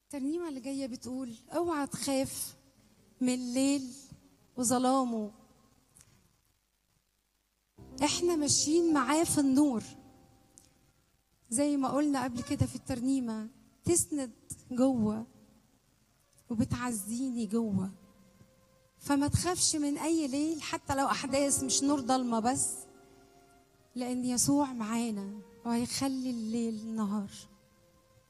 الترنيمة اللي جاية بتقول اوعى تخاف من الليل وظلامه احنا ماشيين معاه في النور زي ما قلنا قبل كده في الترنيمة تسند جوه وبتعزيني جوه فما تخافش من اي ليل حتى لو احداث مش نور ضلمه بس لان يسوع معانا وهيخلي الليل نهار